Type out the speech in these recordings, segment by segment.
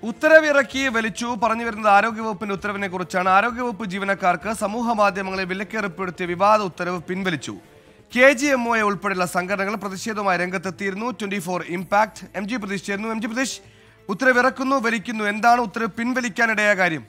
ഉത്തരവിറക്കി വലിച്ചു പറഞ്ഞു വരുന്നത് ആരോഗ്യവകുപ്പിന്റെ ഉത്തരവിനെ കുറിച്ചാണ് ആരോഗ്യവകുപ്പ് ജീവനക്കാർക്ക് സമൂഹ മാധ്യമങ്ങളിൽ വിലക്കേർപ്പെടുത്തിയ വിവാദ ഉത്തരവ് പിൻവലിച്ചു കെ ജി എം ഒ ഉൾപ്പെടെയുള്ള സംഘടനകൾ പ്രതിഷേധവുമായി രംഗത്തെത്തിയിരുന്നു twenty four impact M G Pratheesh ചേർന്നു എം ജി പ്രതീഷ് ഉത്തരവിറക്കുന്നു വലിക്കുന്നു എന്താണ് ഉത്തരവ് പിൻവലിക്കാനിടയായ കാര്യം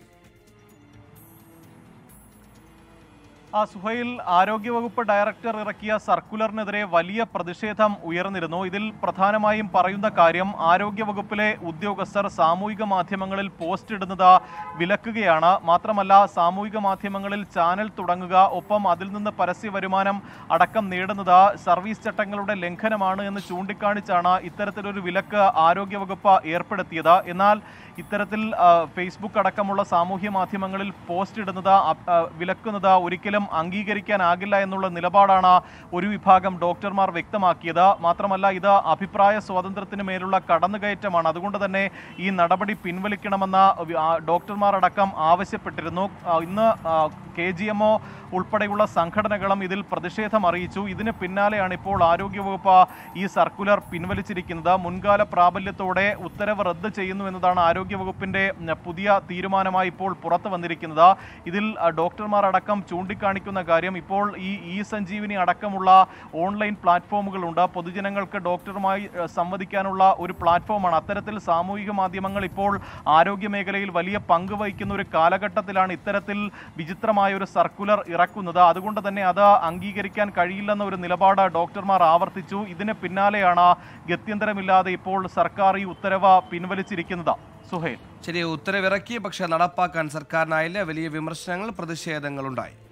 ആ സുഹൈൽ ആരോഗ്യവകുപ്പ് ഡയറക്ടർ ഇറക്കിയ സർക്കുലറിനെതിരെ വലിയ പ്രതിഷേധം ഉയർന്നിരുന്നു ഇതിൽ പ്രധാനമായും പറയുന്ന കാര്യം ആരോഗ്യവകുപ്പിലെ ഉദ്യോഗസ്ഥർ സാമൂഹിക മാധ്യമങ്ങളിൽ പോസ്റ്റ് ഇടുന്നത് വിലക്കുകയാണ് മാത്രമല്ല സാമൂഹിക മാധ്യമങ്ങളിൽ ചാനൽ തുടങ്ങുക ഒപ്പം അതിൽ നിന്ന് പരസ്യ വരുമാനം അടക്കം നേടുന്നത് സർവീസ് ചട്ടങ്ങളുടെ ലംഘനമാണ് എന്ന് ചൂണ്ടിക്കാണിച്ചാണ് ഇത്തരത്തിലൊരു വിലക്ക് ആരോഗ്യവകുപ്പ് ഏർപ്പെടുത്തിയത് എന്നാൽ ഇത്തരത്തിൽ ആ, ഫേസ്ബുക്ക് അടക്കമുള്ള സാമൂഹ്യ മാധ്യമങ്ങളിൽ പോസ്റ്റ് ഇടുന്നത് അ- ആ, വിലക്കുന്നത് ഒരിക്കലും അംഗീകരിക്കാനാകില്ല എന്നുള്ള നിലപാടാണ് ഒരു വിഭാഗം ഡോക്ടർമാർ വ്യക്തമാക്കിയത് മാത്രമല്ല ഇത് അഭിപ്രായ സ്വാതന്ത്ര്യത്തിന് മേലുള്ള കടന്നുകയറ്റമാണ് അതുകൊണ്ട് തന്നെ ഈ നടപടി പിൻവലിക്കണമെന്ന് വി- ആ, ഡോക്ടർമാർ അടക്കം ആവശ്യപ്പെട്ടിരുന്നു ആ, ഇന്ന് കെ ജി എം ഒ ഉൾപ്പെടെയുള്ള സംഘടനകളും ഇതിൽ പ്രതിഷേധം അറിയിച്ചു ഇതിന് പിന്നാലെയാണ് ഇപ്പോൾ ആരോഗ്യവകുപ്പ് ഈ സർക്കുലർ പിൻവലിച്ചിരിക്കുന്നത് മുൻകാല പ്രാബല്യത്തോടെ ഉത്തരവ് റദ്ദ് ചെയ്യുന്നു എന്നതാണ് ആരോഗ്യവകുപ്പിന്റെ ഉം, പുതിയ തീരുമാനമായി ഇപ്പോൾ പുറത്തു വന്നിരിക്കുന്നത് ഇതിൽ ആ, ഡോക്ടർമാർ അടക്കം ചൂണ്ടിക്കാണിക്കുന്ന കാര്യം ഇപ്പോൾ ഈ ഇ സഞ്ജീവിനി അടക്കമുള്ള ഓൺലൈൻ പ്ലാറ്റ്ഫോമുകളുണ്ട് പൊതുജനങ്ങൾക്ക് ഡോക്ടറുമായി ഏഹ്, സംവദിക്കാനുള്ള ഒരു പ്ലാറ്റ്ഫോമാണ് അത്തരത്തിൽ സാമൂഹിക മാധ്യമങ്ങൾ ഇപ്പോൾ ആരോഗ്യ മേഖലയിൽ വലിയ പങ്ക് വഹിക്കുന്ന ഒരു കാലഘട്ടത്തിലാണ് ഇത്തരത്തിൽ വിചിത്രമായ ഒരു സർക്കുലർ ഇറക്കുന്നത് അതുകൊണ്ട് തന്നെ അത് അംഗീകരിക്കാൻ കഴിയില്ലെന്ന ഒരു നിലപാട് ഡോക്ടർമാർ ആവർത്തിച്ചു ഇതിന് പിന്നാലെയാണ് ഗത്യന്തരമില്ലാതെ ഇപ്പോൾ സർക്കാർ ഈ ഉത്തരവ് പിൻവലിച്ചിരിക്കുന്നത് സുഹൈൽ ശരി ഉത്തരവിറക്കി പക്ഷെ നടപ്പാക്കാൻ സർക്കാരിനായില്ല വലിയ വിമർശനങ്ങൾ പ്രതിഷേധങ്ങൾ ഉണ്ടായി